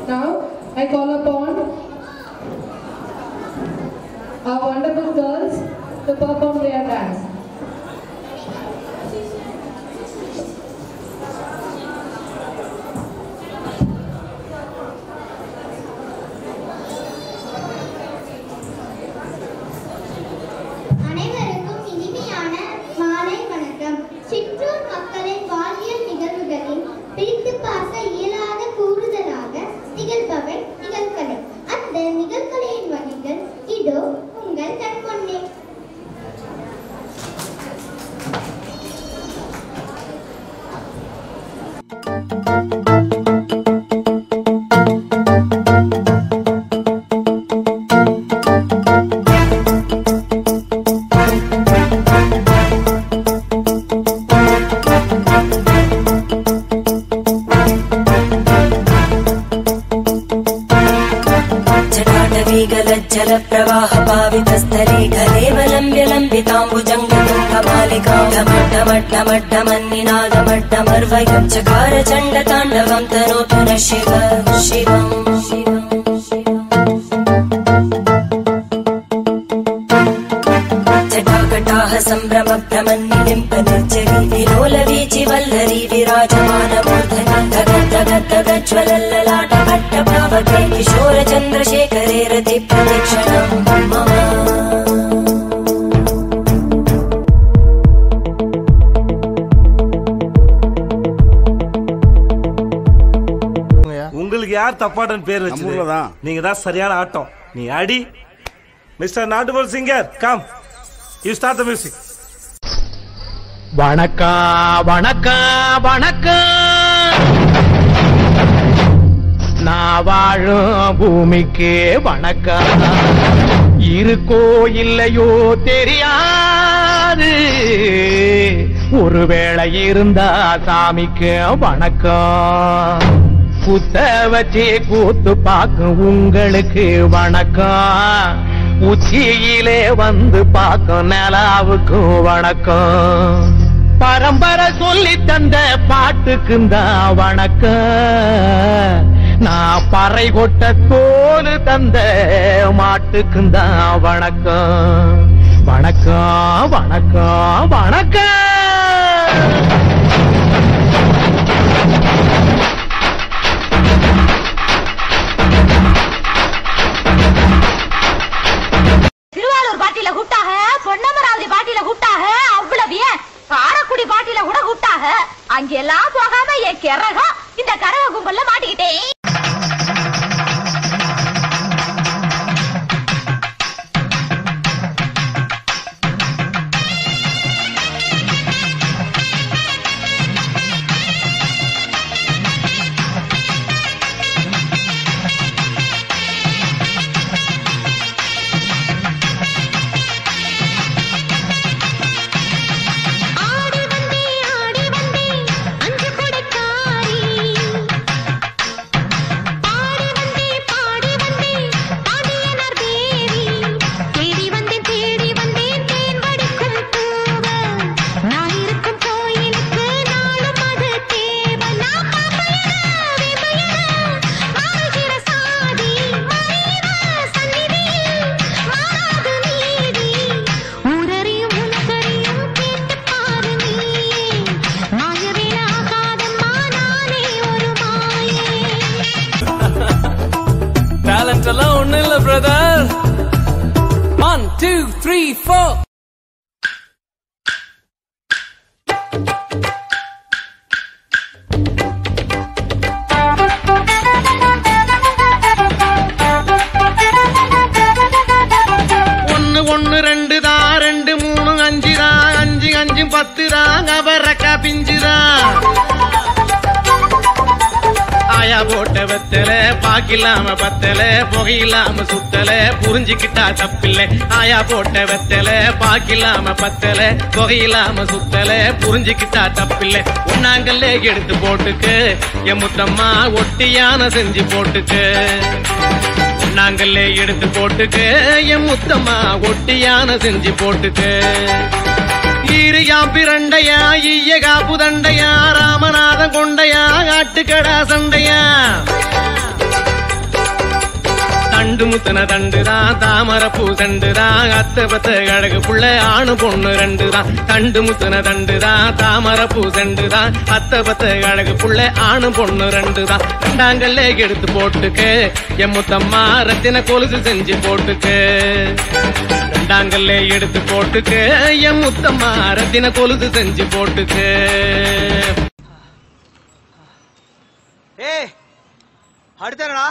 Now, I call upon our wonderful girls to perform their dance. அனைவருக்கும் இனிமையான மாலை வணக்கம் சிற்றூர் மக்களின் வாழ்வியல் நிகழ்வுகளில் பிரித்து பார்க்க இயலாத கூடுதலாக நிகழ்பவை நிகழ்கலை அந்த நிகழ்கலையின் வகைகள் இதோ உங்கள் கண்முன்னே जटाटवीगलज्जलप्रवाहपावितस्थले कलेवलम्ब्य लम्बिताम्बुजङ्गतुङ्गमालिकां ढमड्ढमड्ढमड्ढमन्निनादमड्ढमर्वयं चकार चण्डताण्डवं तनोतु न शिव शिवम् शिवम् जटाकटाः सम्भ्रम भ्रमन्निलिम्प निर्जरी विलोलवीचि वल्लरी विराजमानमूर्धनि धगद् धगद् धगज्ज्वलल्ललाट भट्टभावके किशोरचन्द्रशेखरे रति प्रदक्षिणम् मम உங்களுக்கு யார் தப்பாட்டன் பேர் வச்சது நம்ம ஊர்லதான். நீங்க தான் சரியான ஆட்டம் நீ அடி மிஸ்டர் நாட்டுபல் singer come you start the music வணக்கம் வணக்கம் வணக்கம் நான் வாழும் பூமிக்கு வணக்கம் இருக்கோ இல்லையோ தெரியாது ஒருவேளை இருந்தா சாமிக்கு வணக்கம் குத்த வச்சு கூத்து பார்க்கும் உங்களுக்கு வணக்கம் உச்சியிலே வந்து பார்க்கும் நிலாவுக்கும் வணக்கம் பரம்பரை சொல்லி தந்த பாட்டுக்குந்தான் வணக்கம் நான் பறை கொட்ட தோல் தந்த மாட்டுக்குந்தான் வணக்கம் வணக்கம் வணக்கம் வணக்கம் திருவாரூர் பாட்டில கூப்பிட்டாக பொன்னமராவதி பாட்டில கூப்பிட்டாக அவ்வளவு ஏன் காரக்குடி பாட்டில கூட கூப்பிட்டாக அங்கெல்லாம் போகாம என் கிறகம் இந்த கரக கும்பல்ல மாட்டிக்கிட்டேன் ஆடி வந்தே ஆடி வந்தே அஞ்சு கொடைக்காரி பாடி வந்தே பாடி வந்தே பாண்டியனர் தேவி தேடி வந்தேன் தேடி வந்தேன் தேன் வடிக்கும் பூவ நான் இருக்கும் கோயிலுக்கு நாளும் அது தேவை நான் பாப்பையன விபையன மாறுகிற சாதி மறைவ சந்நிதியில் மாறாது நீதி ஊரறியும் உனக்கறியும் கேட்டு பாரு நீயே மாயவேலாகாதம்மா நானே ஒரு மாயே டேலண்ட் எல்லாம் ஒண்ணு இல்ல brother one two three four ஒன்னு ஒன்னு ரெண்டு தான் ரெண்டு மூணு அஞ்சு தான் அஞ்சு அஞ்சு பத்து தான் அவரக்கா பிஞ்சு தான் ஆயா போட்ட வெத்தல பாக்கில்லாம பத்தல புகையில்லாம சுத்தல புரிஞ்சுக்கிட்டா தப்பில்லை ஆயா போட்ட வெத்தல பாக்கில்லாம பத்தல புகையில்லாம சுத்தல புரிஞ்சுக்கிட்டா தப்பில்லை ஒன்னாங்கல்ல எடுத்து போட்டுக்கு என் முத்தம்மா ஒட்டியான செஞ்சு போட்டுக்கு நாங்களே எடுத்து போட்டுக்கு என் முத்தம்மா ஒட்டியான செஞ்சு போட்டுக்கு ஈரியா பிரண்டையா ஈயகா புதண்டையா ராமநாதன் கொண்டையா ஆட்டுக்கடா சண்டையா முத்துன தண்டுதான் தாமரை பூ தண்டுதான் அத்த பத்த அழகு புள்ள ஆணு பொண்ணு ரெண்டுதான் தண்டு முத்துன தண்டுதான் தாமரை பூ தண்டுதான் அத்த பத்த அழகு புள்ள ஆணு பொண்ணு ரெண்டுதான் ரெண்டாங்கல்ல எடுத்து போட்டுக்க என் முத்தம்மா ரத்தின கொலுசு செஞ்சு போட்டுக்க ரெண்டாங்கல்ல எடுத்து போட்டுக்க என் முத்தம்மா ரத்தின கொலுசு செஞ்சு போட்டுக்க ஏய் அடுத்தடா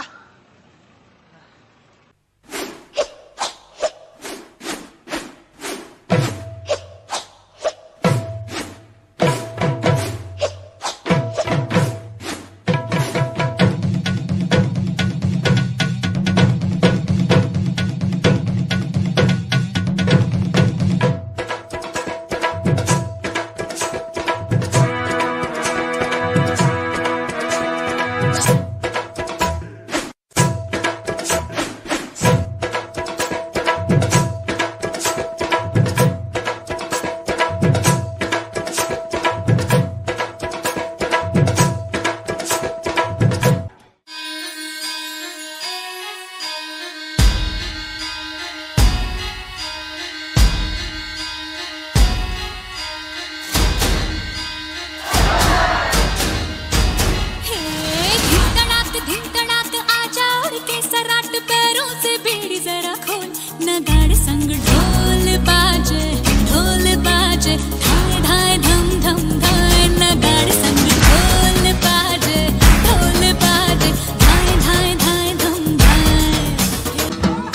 धीम तड़ाक धीम तड़ाक आजा और के सराट पैरों से बेड़ी जरा खोल नगाड़ संग ढोल बाजे ढोल बाजे धाय धाय धम धम धाय नगाड़ संग ढोल बाजे ढोल बाजे धाय धाय धाय धम धाय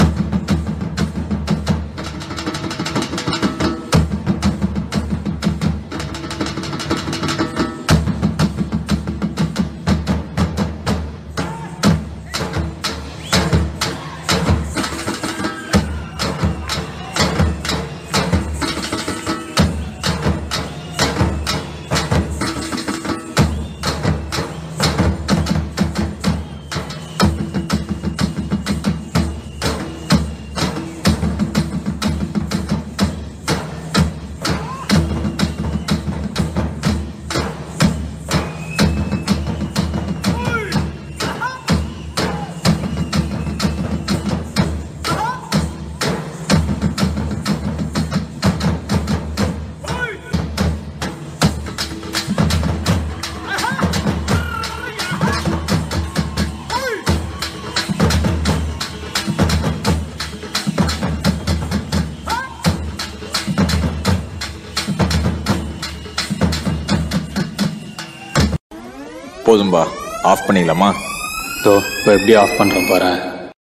போதும்பா ஆஃப் பண்ணிடலாமா தோ இப்போ எப்படி ஆஃப் பண்ணுறேன் பாறேன்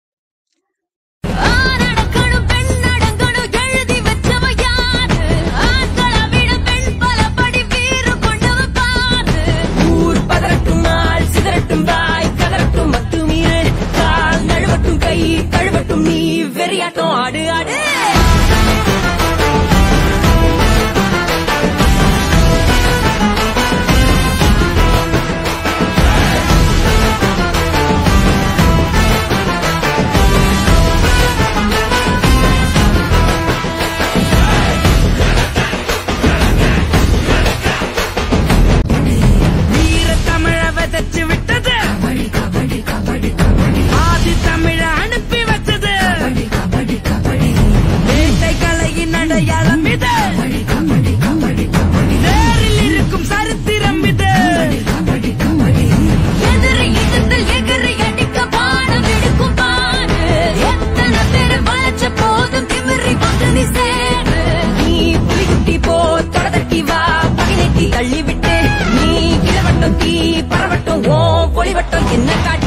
ஆனடக்கணும் பெண்ணடங்கணும் எழுதி வச்சவ யாரு ஆண்களை விட பெண் பல படி வீறு கொண்டவ பாரு ஊர் பதறட்டும் நாள் சிதறட்டும் வாய் கதறட்டும் மட்டுமீறு கால் நழுவட்டும் கை கழுவட்டும் நீ வெறியாட்டம் ஆடு ஆடு வீர தமிழ விதைச்சு விட்டது ஆதி தமிழ அனுப்பி வச்சது வேட்டை கலையின் அடையாளம் இது நேரில் இருக்கும் சரித்திரம் இது எதிரி இடத்தில் எகிரி அடிக்க பாடம் எடுக்கும் பாரு எத்தனை பேர் வளைச்ச போதும் திமிரி வந்து நீ சேரு நீ புலிகுட்டி போ தொடதட்டி வா பகினெட்டி தள்ளி விட்டு நீ இளவட்டம் தீ பரவட்டும் ஓ பொலிவட்டம் என்ன காட்டு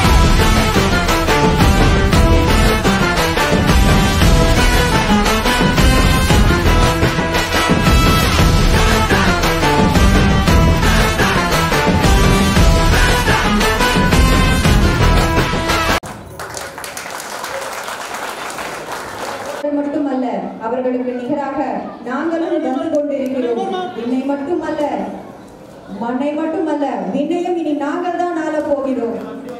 அவர்கள் மட்டுமல்ல அவர்களுக்கு நிகராக நாங்களும் வந்து கொண்டிருக்கிறோம் என்னை மட்டுமல்ல மண்ணை மட்டுமல்ல விண்ணையும் இனி நாங்கள் தான் ஆள போகிறோம்